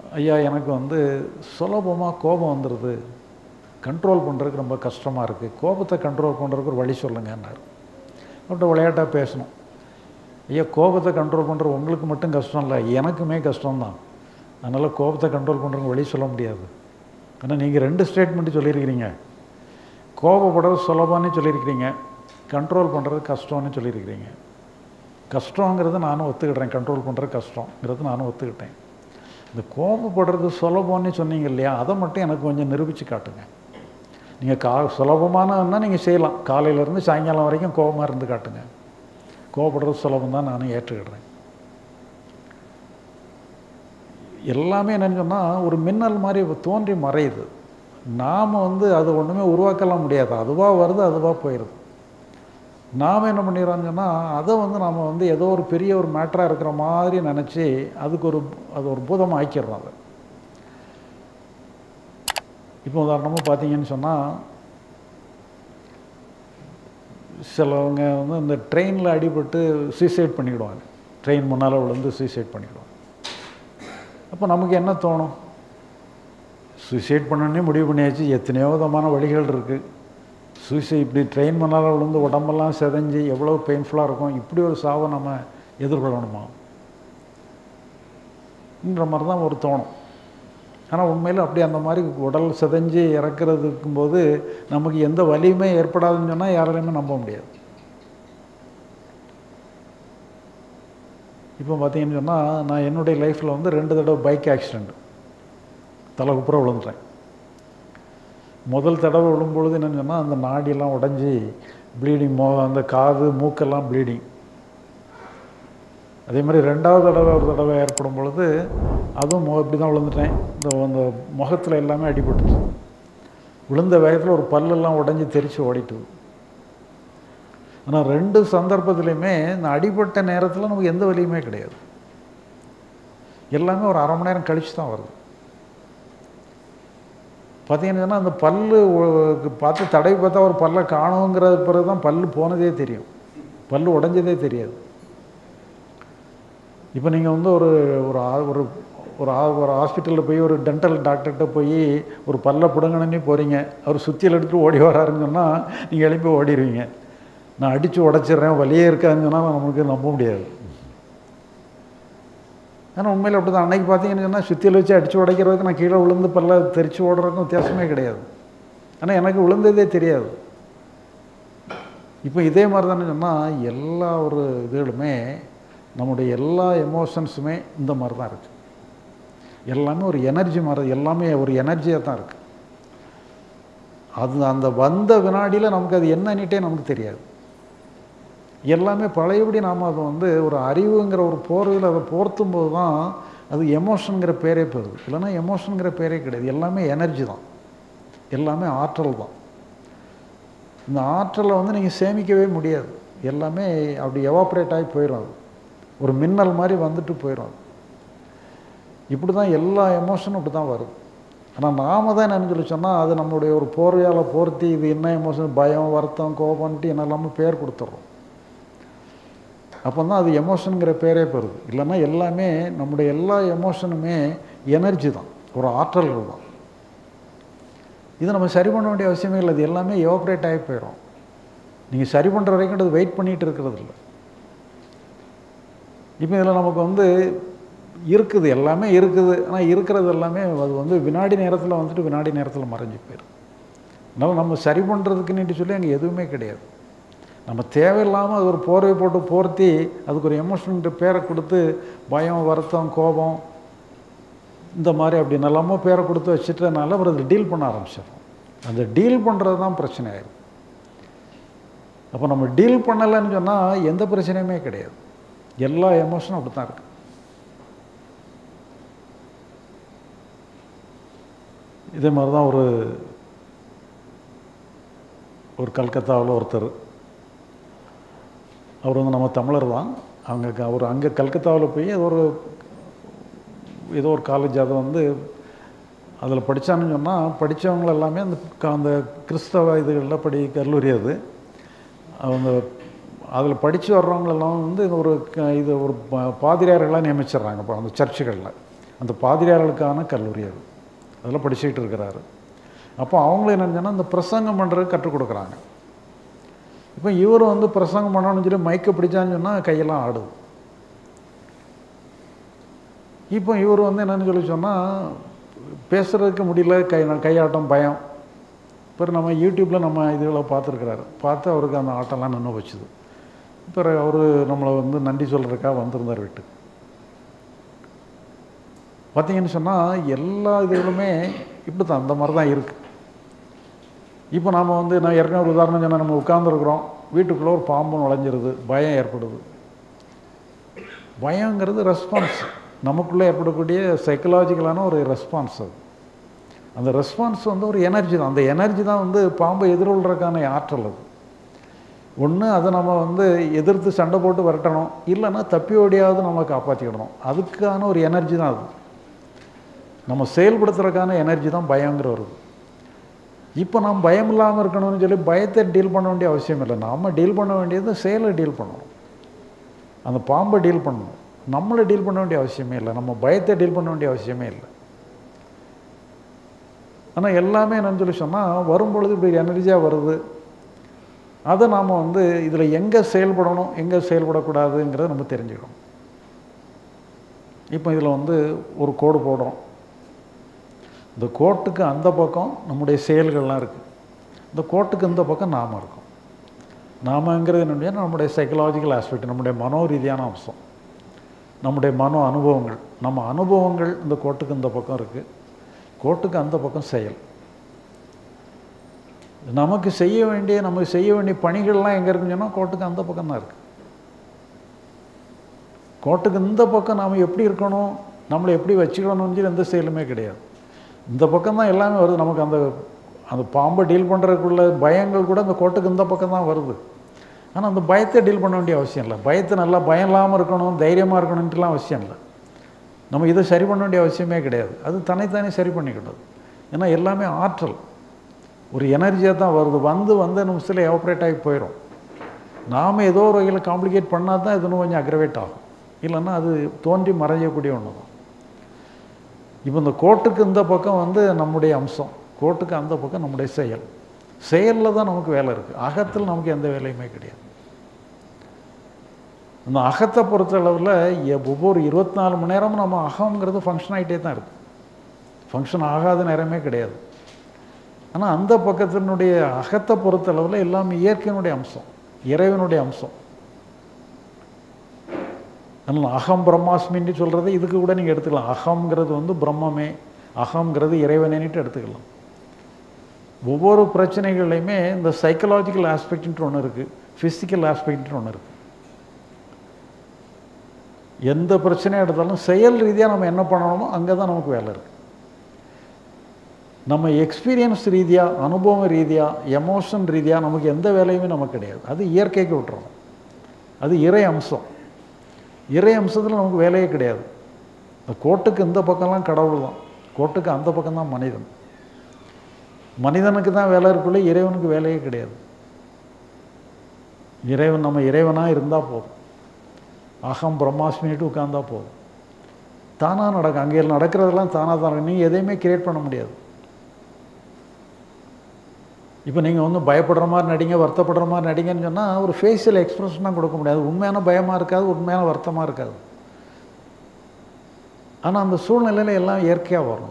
ஐயா எனக்கு வந்து சுலபமாக கோபம் வந்துடுது கண்ட்ரோல் பண்ணுறதுக்கு ரொம்ப கஷ்டமாக இருக்குது கோபத்தை கண்ட்ரோல் பண்ணுறதுக்கு ஒரு வழி சொல்லுங்கன்னாரு அவர்கிட்ட விளையாட்டாக பேசணும் ஐயா கோபத்தை கண்ட்ரோல் பண்ணுறது உங்களுக்கு மட்டும் கஷ்டம் இல்லை எனக்குமே கஷ்டம்தான் அதனால் கோபத்தை கண்ட்ரோல் பண்ணுறதுக்கு வழி சொல்ல முடியாது ஆனால் நீங்கள் ரெண்டு ஸ்டேட்மெண்ட்டு சொல்லியிருக்கிறீங்க கோபப்படுறது சுலபம்னு சொல்லியிருக்கிறீங்க கண்ட்ரோல் பண்ணுறது கஷ்டம்னு சொல்லியிருக்கிறீங்க கஷ்டங்கிறது நானும் ஒத்துக்கிட்டேன் கண்ட்ரோல் பண்ணுறது கஷ்டங்கிறது நானும் ஒத்துக்கிட்டேன் இந்த கோபப்படுறது சுலபம்னு சொன்னீங்க இல்லையா அதை மட்டும் எனக்கு கொஞ்சம் நிரூபித்து காட்டுங்க நீங்கள் கா சுலபமானன்னா நீங்கள் செய்யலாம் காலையிலேருந்து சாயங்காலம் வரைக்கும் கோபமாக இருந்து காட்டுங்க கோபப்படுறது சுலபம் தான் நானும் ஏற்றுக்கிடுறேன் எல்லாமே என்னன்னு சொன்னால் ஒரு மின்னல் மாதிரி தோன்றி மறையுது நாம் வந்து அது ஒன்றுமே உருவாக்கலாம் முடியாது அதுவாக வருது அதுவாக போயிடுது நாம் என்ன பண்ணிடுறோம்னு சொன்னால் அதை வந்து நாம் வந்து ஏதோ ஒரு பெரிய ஒரு மேட்டராக இருக்கிற மாதிரி நினச்சி அதுக்கு ஒரு அது ஒரு பூதமாக ஆக்கிடுறோம் அதை இப்போ உதாரணமாக பார்த்தீங்கன்னு சொன்னால் சிலவங்க வந்து இந்த ட்ரெயினில் அடிபட்டு சூசைட் பண்ணிக்கிடுவாங்க ட்ரெயின் முன்னால் விழுந்து சூசைட் பண்ணிக்கிடுவாங்க அப்போ நமக்கு என்ன தோணும் சூசைட் பண்ணணுன்னே முடிவு பண்ணியாச்சு எத்தனையோ விதமான வழிகள் இருக்குது சூசைட் இப்படி ட்ரெயின் முன்னால் விழுந்து உடம்பெல்லாம் செதஞ்சு எவ்வளோ பெயின்ஃபுல்லாக இருக்கும் இப்படி ஒரு சாவை நம்ம எதிர்கொள்ளணுமா ன்ற மாதிரி தான் ஒரு தோணும் ஆனால் உண்மையில் அப்படி அந்த மாதிரி உடல் செதஞ்சு இறக்குறதுக்கும் போது நமக்கு எந்த வலியுமே ஏற்படாதுன்னு சொன்னால் யாராலையுமே நம்ப முடியாது இப்போ பார்த்தீங்கன்னு சொன்னால் நான் என்னுடைய லைஃப்பில் வந்து ரெண்டு தடவை பைக் ஆக்சிடெண்ட் தலை குப்புற விழுந்துட்டேன் முதல் தடவை விழும்பொழுது என்னன்னு சொன்னால் அந்த நாடியெல்லாம் உடஞ்சி ப்ளீடிங் மோ அந்த காது மூக்கெல்லாம் ப்ளீடிங் அதே மாதிரி ரெண்டாவது தடவை ஒரு தடவை ஏற்படும் பொழுது அதுவும் மு இப்படி தான் விழுந்துட்டேன் இந்த அந்த முகத்தில் எல்லாமே அடிபட்டுச்சு விழுந்த வேகத்தில் ஒரு பல்லெல்லாம் உடஞ்சி தெரித்து ஓடிட்டுது ஆனால் ரெண்டு சந்தர்ப்பத்துலேயுமே இந்த அடிபட்ட நேரத்தில் நமக்கு எந்த வலியுமே கிடையாது எல்லாமே ஒரு அரை மணி நேரம் கழித்து தான் வருது பார்த்தீங்கன்னா அந்த பல்லு ஒ- பார்த்து தடவி பார்த்தா ஒரு பல்லை காணுங்கிற பிறகு தான் பல்லு போனதே தெரியும் பல்லு உடைஞ்சதே தெரியாது இப்போ நீங்கள் வந்து ஒரு ஒரு ஆ- ஒரு ஒரு ஆ- ஒரு ஹாஸ்பிட்டலில் போய் ஒரு டென்டல் டாக்டர்கிட்ட போய் ஒரு பல்லை பிடுங்கணுன்னே போகிறீங்க அவர் சுத்தியல் எடுத்துட்டு ஓடி வராருன்னு சொன்னால் நீங்கள் எழுப்பி ஓடிடுவீங்க நான் அடித்து உடச்சிட்றேன் வலியே இருக்காதுன்னு சொன்னால் நமக்கு நம்ப முடியாது ஆனால் உண்மையில் அப்படி தான் அன்னைக்கு பார்த்தீங்கன்னு சொன்னால் சுத்தியில் வச்சு அடித்து உடைக்கிறதுக்கு நான் கீழே விழுந்து பல்ல தெரித்து ஓடுறதுக்கும் வித்தியாசமே கிடையாது ஆனால் எனக்கு விழுந்ததே தெரியாது இப்போ இதே மாதிரி தானே சொன்னால் எல்லா ஒரு இதுகளுமே நம்முடைய எல்லா எமோஷன்ஸுமே இந்த மாதிரி தான் இருக்குது எல்லாமே ஒரு எனர்ஜி மாதிரி எல்லாமே ஒரு எனர்ஜியாக தான் இருக்குது அது அந்த வந்த வினாடியில் நமக்கு அது என்னன்னுட்டே நமக்கு தெரியாது எல்லாமே பழையபடி நாம் அதை வந்து ஒரு அறிவுங்கிற ஒரு போர்வையில் அதை போர்த்தும் போது தான் அது எமோஷனுங்கிற பேரே பெறுது இல்லைன்னா எமோஷனுங்கிற பேரே கிடையாது எல்லாமே எனர்ஜி தான் எல்லாமே ஆற்றல் தான் இந்த ஆற்றலை வந்து நீங்கள் சேமிக்கவே முடியாது எல்லாமே அப்படி எவாப்ரேட் ஆகி போயிடும் அது ஒரு மின்னல் மாதிரி வந்துட்டு போயிடும் அது இப்படி தான் எல்லா எமோஷனும் இப்படி தான் வருது ஆனால் நாம தான் என்னன்னு சொல்லி சொன்னால் அது நம்மளுடைய ஒரு போர்வையால் போர்த்தி இது என்ன எமோஷன் பயம் வருத்தம் கோபம்ன்ட்டு என்ன எல்லாமே பேர் கொடுத்துட்றோம் அப்போ தான் அது எமோஷனுங்கிற பேரே பெறுது இல்லைன்னா எல்லாமே நம்முடைய எல்லா எமோஷனுமே எனர்ஜி தான் ஒரு ஆற்றல்கள் தான் இது நம்ம சரி பண்ண வேண்டிய அவசியமே இல்லை அது எல்லாமே எவாப்ரேட் ஆகி போயிடும் நீங்கள் சரி பண்ணுற வரைக்கும் அது வெயிட் பண்ணிகிட்டு இருக்கிறது இல்லை இப்போ இதில் நமக்கு வந்து இருக்குது எல்லாமே இருக்குது ஆனால் இருக்கிறது எல்லாமே அது வந்து வினாடி நேரத்தில் வந்துட்டு வினாடி நேரத்தில் மறைஞ்சு போயிடும் அதனால் நம்ம சரி பண்ணுறதுக்குன்னுட்டு சொல்லி அங்கே எதுவுமே கிடையாது நம்ம தேவையில்லாமல் அது ஒரு போர்வை போட்டு போர்த்தி அதுக்கு ஒரு எமோஷன்ன்ற பேரை கொடுத்து பயம் வருத்தம் கோபம் இந்த மாதிரி அப்படி நல்லாமோ பேரை கொடுத்து வச்சுட்டனால அப்புறம் அதை டீல் பண்ண ஆரம்பிச்சிடும் அந்த டீல் பண்ணுறது தான் பிரச்சனை ஆயிடும் அப்போ நம்ம டீல் பண்ணலைன்னு சொன்னால் எந்த பிரச்சனையுமே கிடையாது எல்லா எமோஷனும் அப்படி தான் இருக்கு இதே மாதிரி தான் ஒரு ஒரு கல்கத்தாவில் ஒருத்தர் அவர் வந்து நம்ம தமிழர் தான் அவங்க க- அவர் அங்கே கல்கத்தாவில் போய் ஏதோ ஒரு ஏதோ ஒரு காலேஜ் அதை வந்து அதில் படித்தான்னு சொன்னால் படித்தவங்க எல்லாமே அந்த க- அந்த கிறிஸ்தவ இதுகளில் படி கல்லூரி அது அவங்க அதில் படித்து வர்றவங்க எல்லாம் வந்து ஒரு க- இது ஒரு பா- பாதிரியார்களாக நியமிச்சிடுறாங்க இப்போ அந்த சர்ச்சுகளில் அந்த பாதிரியார்களுக்கான கல்லூரி அது அதில் படிச்சுக்கிட்டு இருக்கிறாரு அப்போ அவங்களும் என்ன செஞ்சோன்னா இந்த பிரசங்கம் பண்ணுறது கற்றுக் கொடுக்குறாங்க இப்போ இவர் வந்து பிரசங்கம் பண்ணணும்னு சொல்லி மைக்கை பிடிச்சான்னு சொன்னால் கையெல்லாம் ஆடுது இப்போ இவர் வந்து என்னன்னு சொல்லி சொன்னால் பேசுகிறதுக்கு முடியல கை கையாட்டம் பயம் பிறகு நம்ம யூடியூப்பில் நம்ம இதுகளை பார்த்துருக்குறாரு பார்த்து அவருக்கு அந்த ஆட்டம்லாம் நின்று வச்சுது பிறகு அவர் நம்மளை வந்து நன்றி சொல்கிறதுக்காக வந்திருந்தார் வீட்டுக்கு பார்த்தீங்கன்னு சொன்னால் எல்லா இதுகளுமே இப்படி தான் அந்த மாதிரி தான் இருக்குது இப்போ நாம் வந்து நான் ஏற்கனவே ஒரு உதாரணம் சொன்னால் நம்ம உட்காந்துருக்குறோம் வீட்டுக்குள்ளே ஒரு பாம்பு நுழைஞ்சிருது பயம் ஏற்படுது பயங்கிறது ரெஸ்பான்ஸ் நமக்குள்ளே ஏற்படக்கூடிய சைக்கலாஜிக்கலான ஒரு ரெஸ்பான்ஸ் அது அந்த ரெஸ்பான்ஸ் வந்து ஒரு எனர்ஜி தான் அந்த எனர்ஜி தான் வந்து பாம்பை எதிர்கொள்றதுக்கான ஆற்றல் அது ஒன்று அதை நம்ம வந்து எதிர்த்து சண்டை போட்டு விரட்டணும் இல்லைன்னா தப்பி ஓடியாவது நம்ம காப்பாற்றிக்கிடணும் அதுக்கான ஒரு எனர்ஜி தான் அது நம்ம செயல்படுத்துறதுக்கான எனர்ஜி தான் பயங்கிற வருது இப்போ நாம் பயம் இல்லாமல் இருக்கணும்னு சொல்லி பயத்தை டீல் பண்ண வேண்டிய அவசியம் இல்லை நாம் டீல் பண்ண வேண்டியது செயலை டீல் பண்ணணும் அந்த பாம்பை டீல் பண்ணணும் நம்மளை டீல் பண்ண வேண்டிய அவசியமே இல்லை நம்ம பயத்தை டீல் பண்ண வேண்டிய அவசியமே இல்லை ஆனால் எல்லாமே என்னன்னு சொல்லி சொன்னால் வரும்பொழுது இப்படி எனர்ஜியாக வருது அதை நாம் வந்து இதில் எங்கே செயல்படணும் எங்கே செயல்படக்கூடாதுங்கிறத நம்ம தெரிஞ்சுக்கணும் இப்போ இதில் வந்து ஒரு கோடு போடுறோம் இந்த கோட்டுக்கு அந்த பக்கம் நம்முடைய செயல்கள்லாம் இருக்குது இந்த கோட்டுக்கு இந்த பக்கம் நாம் இருக்கோம் நாமங்கிறது என்னுடைய நம்முடைய சைக்கலாஜிக்கல் ஆஸ்பெக்ட் நம்முடைய மனோ ரீதியான அம்சம் நம்முடைய மனோ அனுபவங்கள் நம்ம அனுபவங்கள் இந்த கோட்டுக்கு இந்த பக்கம் இருக்குது கோட்டுக்கு அந்த பக்கம் செயல் நமக்கு செய்ய வேண்டிய நமக்கு செய்ய வேண்டிய பணிகள்லாம் எங்கே இருக்குன்னு சொன்னால் கோட்டுக்கு அந்த பக்கம் தான் இருக்குது கோட்டுக்கு இந்த பக்கம் நாம் எப்படி இருக்கணும் நம்மளை எப்படி வச்சுக்கணும்னு சொல்லி எந்த செயலுமே கிடையாது இந்த பக்கம் தான் எல்லாமே வருது நமக்கு அந்த அந்த பாம்பை டீல் பண்ணுறதுக்குள்ள பயங்கள் கூட அந்த கோட்டுக்கு இந்த பக்கம் தான் வருது ஆனால் அந்த பயத்தை டீல் பண்ண வேண்டிய அவசியம் இல்லை பயத்தை நல்லா பயம் இல்லாமல் இருக்கணும் தைரியமாக இருக்கணுன்ட்டுலாம் அவசியம் இல்லை நம்ம இதை சரி பண்ண வேண்டிய அவசியமே கிடையாது அது தனித்தானே சரி பண்ணிக்கிட்டது ஏன்னா எல்லாமே ஆற்றல் ஒரு எனர்ஜியாக தான் வருது வந்து வந்த நிமிஷத்தில் எவாப்ரேட் ஆகி போயிடும் நாம் ஏதோ ஒரு வகையில் காம்ப்ளிகேட் பண்ணால் தான் இது இன்னும் கொஞ்சம் அக்ரவேட் ஆகும் இல்லைன்னா அது தோன்றி மறையக்கூடிய ஒன்று தான் இப்போ இந்த கோட்டுக்கு இந்த பக்கம் வந்து நம்முடைய அம்சம் கோட்டுக்கு அந்த பக்கம் நம்முடைய செயல் செயலில் தான் நமக்கு வேலை இருக்குது அகத்தில் நமக்கு எந்த வேலையுமே கிடையாது அந்த அகத்தை பொறுத்தளவில் ஒவ்வொரு இருபத்தி நாலு மணி நேரமும் நம்ம அகங்கிறது ஃபங்க்ஷன் ஆகிட்டே தான் இருக்குது ஃபங்க்ஷன் ஆகாத நேரமே கிடையாது ஆனால் அந்த பக்கத்தினுடைய அகத்தை பொறுத்தளவில் எல்லாமே இயற்கையினுடைய அம்சம் இறைவனுடைய அம்சம் அதனால் அகம் பிரம்மாஸ்மின்னு சொல்கிறது இதுக்கு கூட நீங்கள் எடுத்துக்கலாம் அகம்ங்கிறது வந்து பிரம்மமே அகம்ங்கிறது இறைவனேன்ட்டு எடுத்துக்கலாம் ஒவ்வொரு பிரச்சனைகள்லையுமே இந்த சைக்கலாஜிக்கல் ஆஸ்பெக்ட்ன்ட்டு ஒன்று இருக்குது ஃபிசிக்கல் ஆஸ்பெக்ட்ன்ட்டு ஒன்று இருக்குது எந்த பிரச்சனையாக எடுத்தாலும் செயல் ரீதியாக நம்ம என்ன பண்ணணுமோ அங்கே தான் நமக்கு வேலை இருக்குது நம்ம எக்ஸ்பீரியன்ஸ் ரீதியாக அனுபவம் ரீதியாக எமோஷன் ரீதியாக நமக்கு எந்த வேலையுமே நமக்கு கிடையாது அது இயற்கைக்கு விட்டுறணும் அது இறை அம்சம் இறை அம்சத்தில் நமக்கு வேலையே கிடையாது இந்த கோட்டுக்கு இந்த பக்கம்லாம் கடவுள் தான் கோட்டுக்கு அந்த பக்கம் தான் மனிதன் மனிதனுக்கு தான் வேலை இருக்குள்ள இறைவனுக்கு வேலையே கிடையாது இறைவன் நம்ம இறைவனாக இருந்தால் போதும் அகம் பிரம்மாஸ்மிட்டு உட்காந்தா போதும் தானாக நடக்கும் அங்கே நடக்கிறதெல்லாம் தானாக தான் நடக்கும் நீங்கள் எதையுமே கிரியேட் பண்ண முடியாது இப்போ நீங்கள் வந்து பயப்படுற மாதிரி நடிங்க வருத்தப்படுற மாதிரி நடிங்கன்னு சொன்னால் ஒரு ஃபேஷியல் எக்ஸ்ப்ரெஷன் தான் கொடுக்க முடியாது உண்மையான பயமாக இருக்காது உண்மையான வருத்தமாக இருக்காது ஆனால் அந்த சூழ்நிலையில் எல்லாம் இயற்கையாக வரும்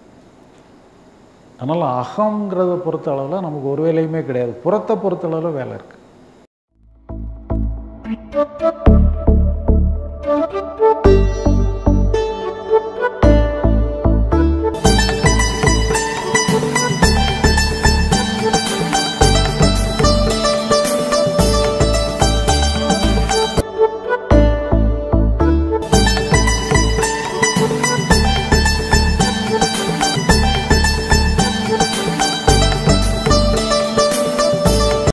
அதனால் அகங்கிறத பொறுத்த அளவில் நமக்கு ஒரு வேலையுமே கிடையாது புறத்தை பொறுத்த அளவில் வேலை இருக்குது Thank you.